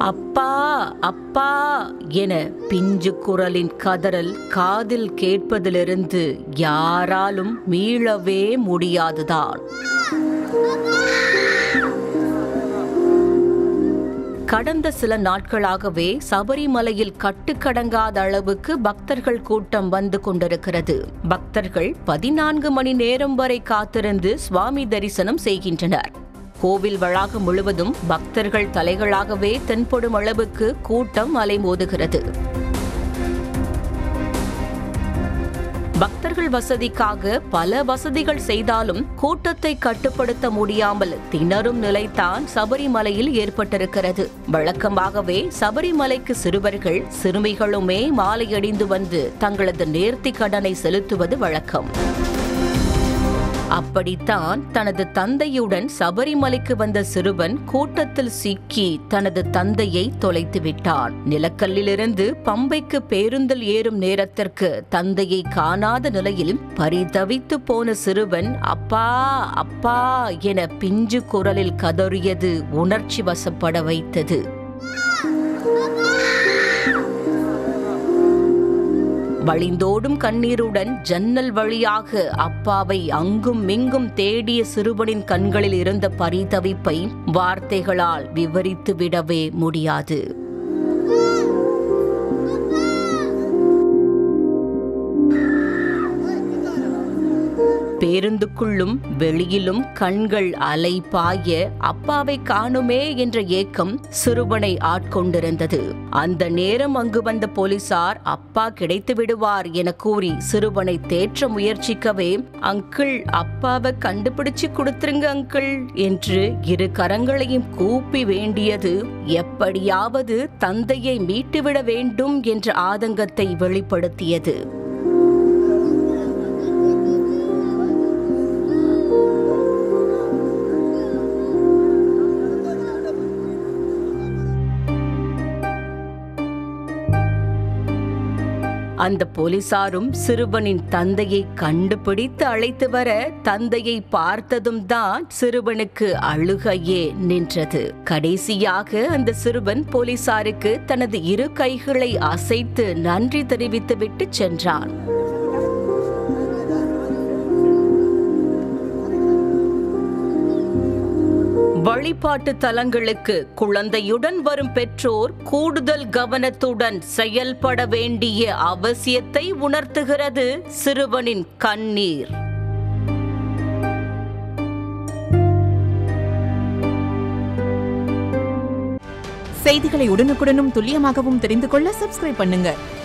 அப்பா அப்பா என பிஞ்சு குரலின் கதறல் காதில் கேட்பதிலிருந்து யாராலும் மீளவே முடியாதுதான் கடந்த சில நாட்களாகவே சபரிமலையில் கட்டுக்கடங்காத அளவுக்கு பக்தர்கள் கூட்டம் வந்து கொண்டிருக்கிறது பக்தர்கள் பதினான்கு மணி நேரம் வரை காத்திருந்து சுவாமி தரிசனம் செய்கின்றனர் கோவில் வளாகம் முழுவதும் பக்தர்கள் தலைகளாகவே தென்படும் அளவுக்கு கூட்டம் அலைமோதுகிறது பக்தர்கள் வசதிக்காக பல வசதிகள் செய்தாலும் கூட்டத்தை கட்டுப்படுத்த முடியாமல் திணறும் நிலைதான் சபரிமலையில் ஏற்பட்டிருக்கிறது வழக்கமாகவே சபரிமலைக்கு சிறுவர்கள் சிறுமிகளுமே மாலையடிந்து வந்து தங்களது நேர்த்தி கடனை செலுத்துவது வழக்கம் அப்படித்தான் தனது தந்தையுடன் சபரிமலைக்கு வந்த சிறுவன் கூட்டத்தில் சிக்கி தனது தந்தையை தொலைத்து விட்டான் நிலக்கல்லிலிருந்து பம்பைக்கு பேருந்தில் ஏறும் நேரத்திற்கு தந்தையை காணாத நிலையில் பரிதவித்து போன சிறுவன் அப்பா அப்பா என பிஞ்சு குரலில் கதறியது உணர்ச்சி வசப்பட வைத்தது வழிந்தோடும் கண்ணீருடன் ஜன்னல் வழியாக அப்பாவை அங்கும் மிங்கும் தேடிய சிறுவனின் கண்களில் இருந்த பரிதவிப்பை வார்த்தைகளால் விவரித்து விடவே முடியாது பேருந்துக்குள்ளும் வெளியிலும் கண்கள் அலை பாய அப்பாவை காணுமே என்ற ஏக்கம் சிறுவனை ஆட்கொண்டிருந்தது அந்த நேரம் அங்கு வந்த போலீசார் அப்பா கிடைத்து விடுவார் என கூறி சிறுவனை தேற்ற முயற்சிக்கவே அங்கிள் அப்பாவை கண்டுபிடிச்சு கொடுத்துருங்க அங்கிள் என்று இரு கரங்களையும் கூப்பி வேண்டியது எப்படியாவது தந்தையை மீட்டுவிட வேண்டும் என்ற ஆதங்கத்தை வெளிப்படுத்தியது அந்த போலீசாரும் சிறுவனின் தந்தையை கண்டுபிடித்து அழைத்து வர தந்தையை பார்த்ததும் தான் சிறுவனுக்கு அழுகையே நின்றது கடைசியாக அந்த சிறுவன் போலீசாருக்கு தனது இரு கைகளை அசைத்து நன்றி தெரிவித்துவிட்டு சென்றான் வழிபாட்டு தலங்களுக்கு குழந்தையுடன் வரும் பெற்றோர் கூடுதல் கவனத்துடன் செயல்பட வேண்டிய அவசியத்தை உணர்த்துகிறது சிறுவனின் கண்ணீர் செய்திகளை உடனுக்குடனும் துல்லியமாகவும் தெரிந்து கொள்ள சப்ஸ்கிரைப் பண்ணுங்க